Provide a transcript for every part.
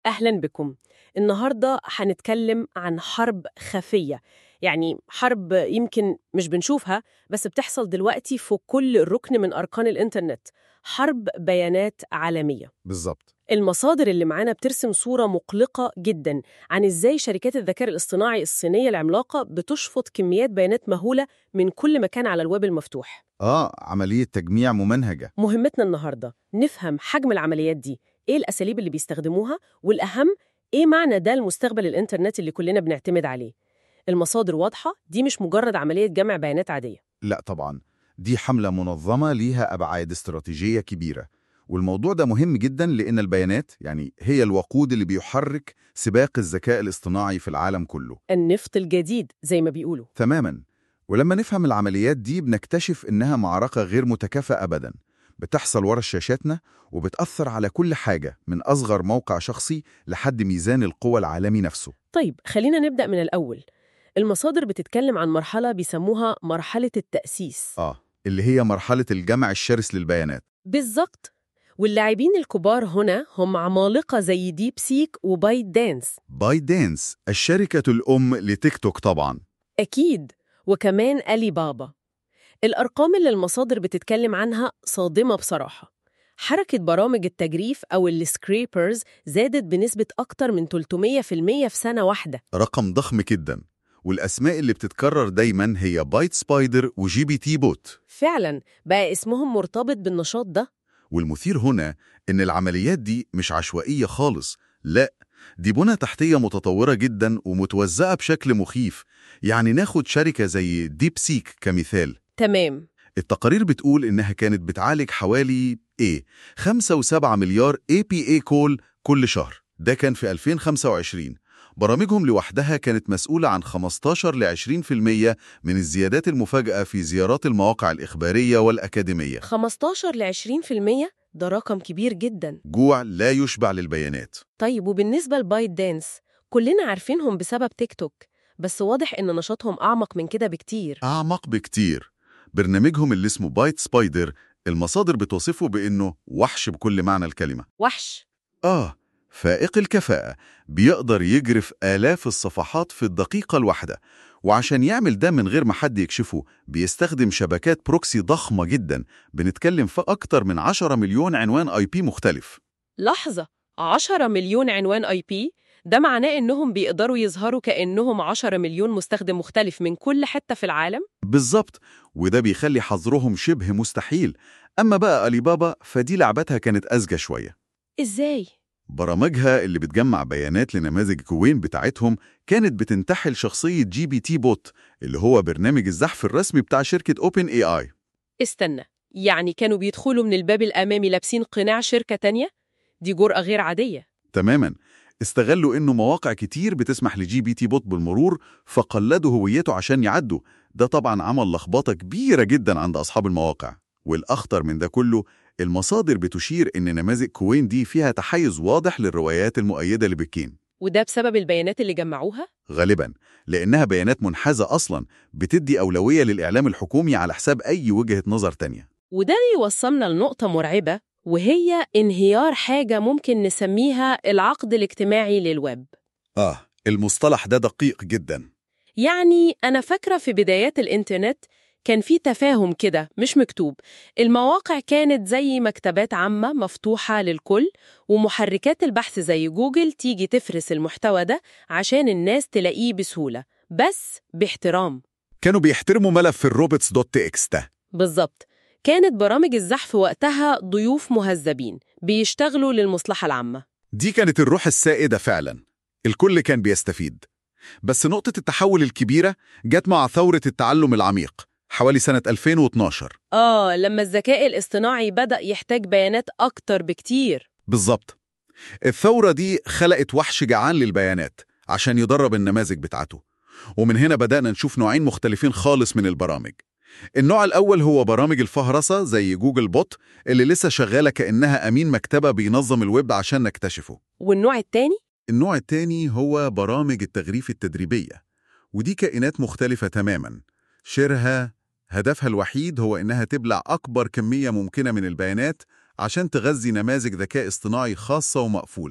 أهلا بكم النهاردة هنتكلم عن حرب خفية يعني حرب يمكن مش بنشوفها بس بتحصل دلوقتي في كل ركن من أركان الإنترنت حرب بيانات عالمية بالظبط المصادر اللي معانا بترسم صورة مقلقة جدا عن إزاي شركات الذكاء الاصطناعي الصينية العملاقة بتشفط كميات بيانات مهولة من كل مكان على الويب المفتوح آه عملية تجميع ممنهجة مهمتنا النهاردة نفهم حجم العمليات دي إيه الأساليب اللي بيستخدموها والأهم إيه معنى ده لمستقبل الإنترنت اللي كلنا بنعتمد عليه المصادر واضحة دي مش مجرد عملية جمع بيانات عادية لا طبعا دي حملة منظمة ليها أبعاد استراتيجية كبيرة والموضوع ده مهم جدا لأن البيانات يعني هي الوقود اللي بيحرك سباق الذكاء الاصطناعي في العالم كله النفط الجديد زي ما بيقولوا تماما ولما نفهم العمليات دي بنكتشف إنها معركة غير متكافئة أبدا بتحصل ورا شاشاتنا وبتأثر على كل حاجة من أصغر موقع شخصي لحد ميزان القوى العالمي نفسه طيب خلينا نبدأ من الأول المصادر بتتكلم عن مرحلة بيسموها مرحلة التأسيس آه اللي هي مرحلة الجمع الشرس للبيانات بالظبط واللاعبين الكبار هنا هم عمالقة زي ديب سيك وبايت دانس باي دانس الشركة الأم لتيك توك طبعا أكيد وكمان ألي بابا الأرقام اللي المصادر بتتكلم عنها صادمة بصراحة حركة برامج التجريف أو السكريبرز زادت بنسبة أكتر من 300% في سنة واحدة رقم ضخم جدا والأسماء اللي بتتكرر دايما هي بايت سبايدر وجي بي تي بوت فعلا بقى اسمهم مرتبط بالنشاط ده والمثير هنا إن العمليات دي مش عشوائية خالص لا دي بنى تحتية متطورة جدا ومتوزعة بشكل مخيف يعني ناخد شركة زي ديب سيك كمثال تمام التقارير بتقول إنها كانت بتعالج حوالي إيه 5.7 مليار APA كول كل شهر ده كان في 2025 برامجهم لوحدها كانت مسؤولة عن 15 ل 20% من الزيادات المفاجئة في زيارات المواقع الإخبارية والأكاديمية 15 ل 20% ده رقم كبير جدا جوع لا يشبع للبيانات طيب وبالنسبة لبايت دانس كلنا عارفينهم بسبب تيك توك بس واضح إن نشاطهم أعمق من كده بكتير أعمق بكتير برنامجهم اللي اسمه بايت سبايدر المصادر بتوصفه بأنه وحش بكل معنى الكلمة وحش آه فائق الكفاءة بيقدر يجرف آلاف الصفحات في الدقيقة الواحدة وعشان يعمل ده من غير ما حد يكشفه بيستخدم شبكات بروكسي ضخمة جدا بنتكلم في أكتر من 10 مليون عنوان اي بي مختلف لحظة 10 مليون عنوان اي بي ده معناه إنهم بيقدروا يظهروا كأنهم 10 مليون مستخدم مختلف من كل حتة في العالم بالظبط وده بيخلي حظرهم شبه مستحيل أما بقى ألي بابا فدي لعبتها كانت أذكى شوية إزاي؟ برامجها اللي بتجمع بيانات لنماذج كوين بتاعتهم كانت بتنتحل شخصية جي بي تي بوت اللي هو برنامج الزحف الرسمي بتاع شركة اوبن اي اي استنى يعني كانوا بيدخلوا من الباب الأمامي لابسين قناع شركة تانية؟ دي جرأة غير عادية تماما استغلوا انه مواقع كتير بتسمح لجي بي تي بوت بالمرور فقلدوا هويته عشان يعدوا ده طبعا عمل لخبطة كبيرة جدا عند أصحاب المواقع والأخطر من ده كله المصادر بتشير إن نماذج كوين دي فيها تحيز واضح للروايات المؤيدة لبكين وده بسبب البيانات اللي جمعوها؟ غالبا لأنها بيانات منحازة أصلا بتدي أولوية للإعلام الحكومي على حساب أي وجهة نظر تانية وده اللي يوصلنا لنقطة مرعبة وهي انهيار حاجة ممكن نسميها العقد الاجتماعي للويب آه المصطلح ده دقيق جدا يعني أنا فاكرة في بدايات الإنترنت كان في تفاهم كده مش مكتوب المواقع كانت زي مكتبات عامة مفتوحة للكل ومحركات البحث زي جوجل تيجي تفرس المحتوى ده عشان الناس تلاقيه بسهولة بس باحترام كانوا بيحترموا ملف الروبوتس دوت تي اكس ده بالظبط كانت برامج الزحف وقتها ضيوف مهذبين بيشتغلوا للمصلحة العامة دي كانت الروح السائدة فعلا الكل كان بيستفيد بس نقطة التحول الكبيرة جت مع ثورة التعلم العميق حوالي سنة 2012 آه لما الذكاء الاصطناعي بدأ يحتاج بيانات أكتر بكتير بالظبط الثورة دي خلقت وحش جعان للبيانات عشان يدرب النماذج بتاعته ومن هنا بدأنا نشوف نوعين مختلفين خالص من البرامج النوع الأول هو برامج الفهرسة زي جوجل بوت اللي لسه شغالة كأنها أمين مكتبة بينظم الويب عشان نكتشفه والنوع التاني النوع التاني هو برامج التغريف التدريبية ودي كائنات مختلفة تماما شيرها هدفها الوحيد هو إنها تبلع أكبر كمية ممكنة من البيانات عشان تغذي نماذج ذكاء اصطناعي خاصة ومقفولة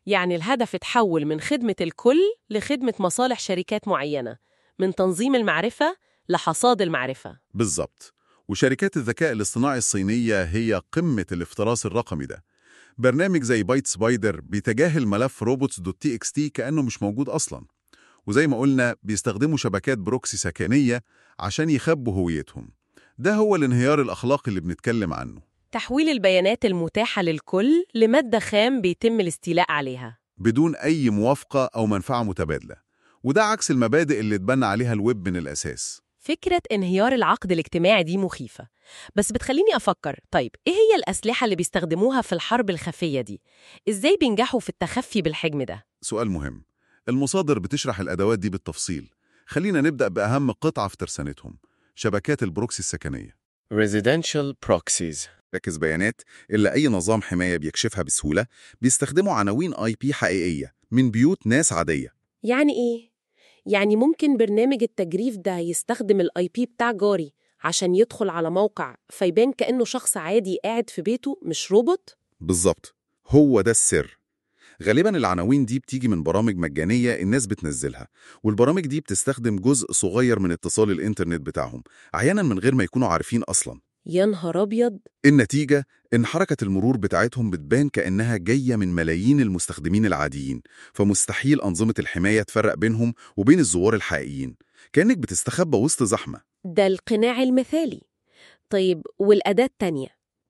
يعني الهدف اتحول من خدمة الكل لخدمة مصالح شركات معينة من تنظيم المعرفة لحصاد المعرفة بالظبط وشركات الذكاء الاصطناعي الصينية هي قمة الافتراس الرقمي ده برنامج زي بايت سبايدر بيتجاهل ملف روبوتس دوت تي اكس تي كأنه مش موجود أصلا وزي ما قلنا بيستخدموا شبكات بروكسي سكنية عشان يخبوا هويتهم ده هو الانهيار الأخلاقي اللي بنتكلم عنه تحويل البيانات المتاحة للكل لمادة خام بيتم الاستيلاء عليها بدون أي موافقة أو منفعة متبادلة وده عكس المبادئ اللي اتبنى عليها الويب من الأساس فكرة انهيار العقد الاجتماعي دي مخيفة بس بتخليني أفكر طيب إيه هي الأسلحة اللي بيستخدموها في الحرب الخفية دي؟ إزاي بينجحوا في التخفي بالحجم ده؟ سؤال مهم المصادر بتشرح الأدوات دي بالتفصيل خلينا نبدأ بأهم قطعة في ترسانتهم شبكات البروكسي السكنية Residential Proxies ركز بيانات اللي أي نظام حماية بيكشفها بسهولة بيستخدموا عناوين اي بي حقيقية من بيوت ناس عادية يعني إيه؟ يعني ممكن برنامج التجريف ده يستخدم الاي بي بتاع جاري عشان يدخل على موقع فيبان كأنه شخص عادي قاعد في بيته مش روبوت؟ بالظبط هو ده السر غالبا العناوين دي بتيجي من برامج مجانية الناس بتنزلها والبرامج دي بتستخدم جزء صغير من اتصال الإنترنت بتاعهم أحيانا من غير ما يكونوا عارفين أصلا يا نهار أبيض النتيجة إن حركة المرور بتاعتهم بتبان كأنها جاية من ملايين المستخدمين العاديين فمستحيل أنظمة الحماية تفرق بينهم وبين الزوار الحقيقيين كأنك بتستخبى وسط زحمة ده القناع المثالي طيب والأداة التانية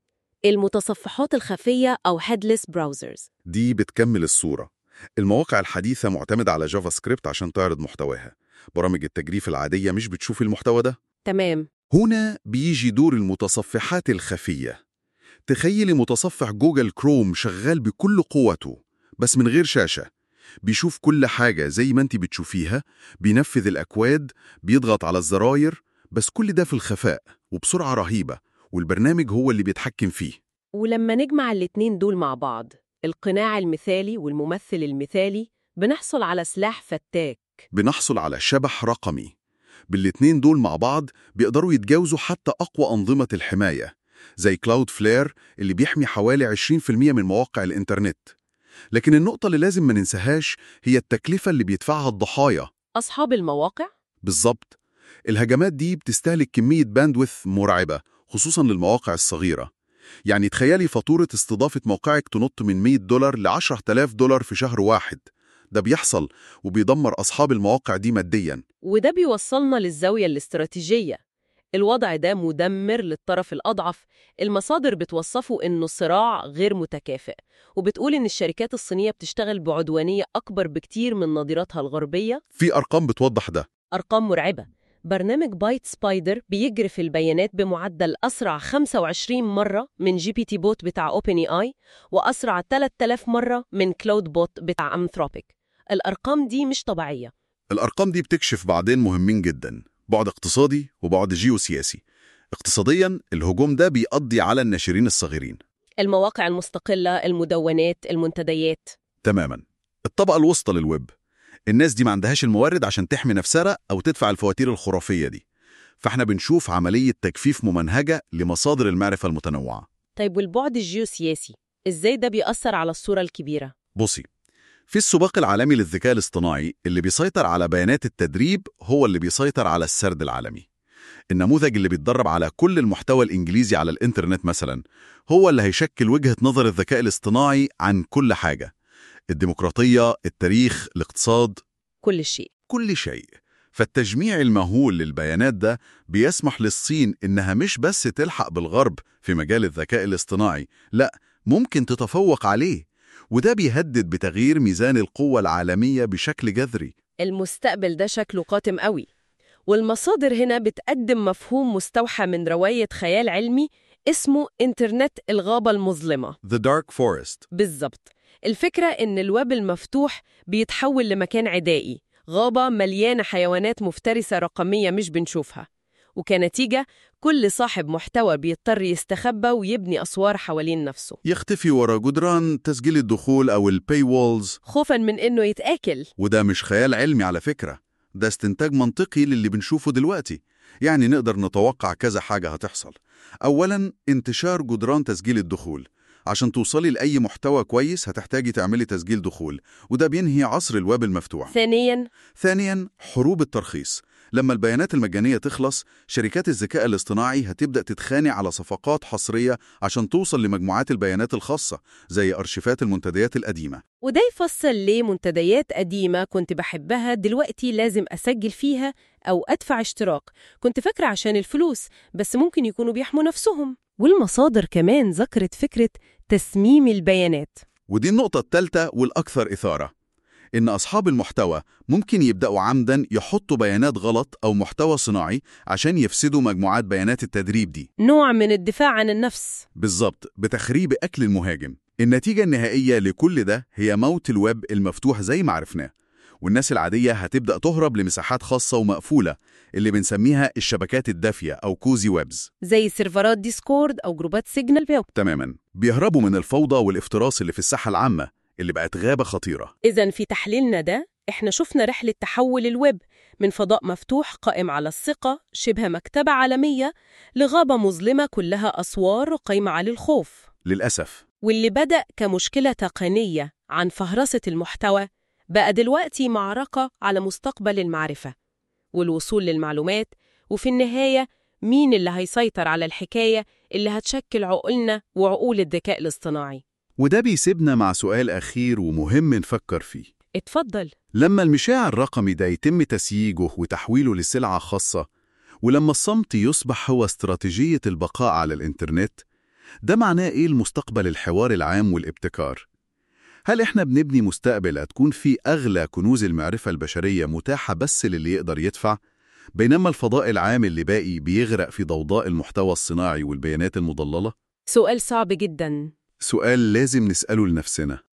المتصفحات الخفية أو headless browsers دي بتكمل الصورة المواقع الحديثة معتمدة على جافا سكريبت عشان تعرض محتواها برامج التجريف العادية مش بتشوف المحتوى ده تمام هنا بيجي دور المتصفحات الخفية تخيلي متصفح جوجل كروم شغال بكل قوته بس من غير شاشة بيشوف كل حاجة زي ما انت بتشوفيها بينفذ الأكواد بيضغط على الزراير بس كل ده في الخفاء وبسرعة رهيبة والبرنامج هو اللي بيتحكم فيه ولما نجمع الاتنين دول مع بعض القناع المثالي والممثل المثالي بنحصل على سلاح فتاك بنحصل على شبح رقمي بالاتنين دول مع بعض بيقدروا يتجاوزوا حتى أقوى أنظمة الحماية زي كلاود فلير اللي بيحمي حوالي 20% من مواقع الإنترنت لكن النقطة اللي لازم ما ننساهاش هي التكلفة اللي بيدفعها الضحايا أصحاب المواقع بالظبط الهجمات دي بتستهلك كمية باندويث مرعبة خصوصا للمواقع الصغيرة يعني تخيلي فاتورة استضافة موقعك تنط من 100 دولار ل 10000 دولار في شهر واحد ده بيحصل وبيدمر أصحاب المواقع دي مادياً وده بيوصلنا للزاوية الاستراتيجية الوضع ده مدمر للطرف الأضعف المصادر بتوصفه إنه صراع غير متكافئ وبتقول إن الشركات الصينية بتشتغل بعدوانية أكبر بكتير من نظيرتها الغربية في أرقام بتوضح ده أرقام مرعبة برنامج بايت سبايدر بيجرف البيانات بمعدل أسرع 25 مرة من جي بي تي بوت بتاع أوبن اي آي وأسرع 3000 مرة من كلاود بوت بتاع أنثروبيك الأرقام دي مش طبيعية الأرقام دي بتكشف بعدين مهمين جدا بعد اقتصادي وبعد جيوسياسي اقتصاديا الهجوم ده بيقضي على الناشرين الصغيرين المواقع المستقلة المدونات المنتديات تماما الطبقة الوسطى للويب الناس دي ما عندهاش الموارد عشان تحمي نفسها أو تدفع الفواتير الخرافية دي فاحنا بنشوف عملية تجفيف ممنهجة لمصادر المعرفة المتنوعة طيب والبعد الجيوسياسي إزاي ده بيأثر على الصورة الكبيرة؟ بصي في السباق العالمي للذكاء الاصطناعي اللي بيسيطر على بيانات التدريب هو اللي بيسيطر على السرد العالمي النموذج اللي بيتدرب على كل المحتوى الإنجليزي على الإنترنت مثلا هو اللي هيشكل وجهة نظر الذكاء الاصطناعي عن كل حاجة الديمقراطية، التاريخ، الاقتصاد كل شيء كل شيء فالتجميع المهول للبيانات ده بيسمح للصين إنها مش بس تلحق بالغرب في مجال الذكاء الاصطناعي لا ممكن تتفوق عليه وده بيهدد بتغيير ميزان القوة العالمية بشكل جذري المستقبل ده شكله قاتم قوي والمصادر هنا بتقدم مفهوم مستوحى من رواية خيال علمي اسمه إنترنت الغابة المظلمة The Dark Forest بالظبط الفكرة إن الويب المفتوح بيتحول لمكان عدائي غابة مليانة حيوانات مفترسة رقمية مش بنشوفها وكنتيجة كل صاحب محتوى بيضطر يستخبى ويبني أسوار حوالين نفسه يختفي ورا جدران تسجيل الدخول أو الباي وولز خوفا من إنه يتآكل وده مش خيال علمي على فكرة ده استنتاج منطقي للي بنشوفه دلوقتي يعني نقدر نتوقع كذا حاجة هتحصل أولا انتشار جدران تسجيل الدخول عشان توصلي لأي محتوى كويس هتحتاجي تعملي تسجيل دخول وده بينهي عصر الويب المفتوح ثانياً ثانياً حروب الترخيص لما البيانات المجانية تخلص شركات الذكاء الاصطناعي هتبدأ تتخانق على صفقات حصرية عشان توصل لمجموعات البيانات الخاصة زي أرشيفات المنتديات القديمة وده يفسر ليه منتديات قديمة كنت بحبها دلوقتي لازم أسجل فيها أو أدفع اشتراك كنت فاكرة عشان الفلوس بس ممكن يكونوا بيحموا نفسهم والمصادر كمان ذكرت فكرة تسميم البيانات ودي النقطة الثالثة والأكثر إثارة إن أصحاب المحتوى ممكن يبدأوا عمداً يحطوا بيانات غلط أو محتوى صناعي عشان يفسدوا مجموعات بيانات التدريب دي نوع من الدفاع عن النفس بالظبط بتخريب أكل المهاجم النتيجة النهائية لكل ده هي موت الويب المفتوح زي ما عرفناه والناس العادية هتبدأ تهرب لمساحات خاصة ومقفولة اللي بنسميها الشبكات الدافية أو كوزي ويبز زي سيرفرات ديسكورد أو جروبات سيجنال بيو تماماً بيهربوا من الفوضى والافتراس اللي في الساحة العامة اللي بقت غابة خطيرة إذا في تحليلنا ده إحنا شفنا رحلة تحول الويب من فضاء مفتوح قائم على الثقة شبه مكتبة عالمية لغابة مظلمة كلها أسوار قايمة على الخوف للأسف واللي بدأ كمشكلة تقنية عن فهرسة المحتوى بقى دلوقتي معركة على مستقبل المعرفة والوصول للمعلومات وفي النهاية مين اللي هيسيطر على الحكاية اللي هتشكل عقولنا وعقول الذكاء الاصطناعي وده بيسيبنا مع سؤال أخير ومهم نفكر فيه اتفضل لما المشاع الرقمي ده يتم تسييجه وتحويله لسلعة خاصة ولما الصمت يصبح هو استراتيجية البقاء على الإنترنت ده معناه إيه المستقبل الحوار العام والابتكار؟ هل إحنا بنبني مستقبل هتكون فيه أغلى كنوز المعرفة البشرية متاحة بس للي يقدر يدفع؟ بينما الفضاء العام اللي باقي بيغرق في ضوضاء المحتوى الصناعي والبيانات المضللة؟ سؤال صعب جدا سؤال لازم نسأله لنفسنا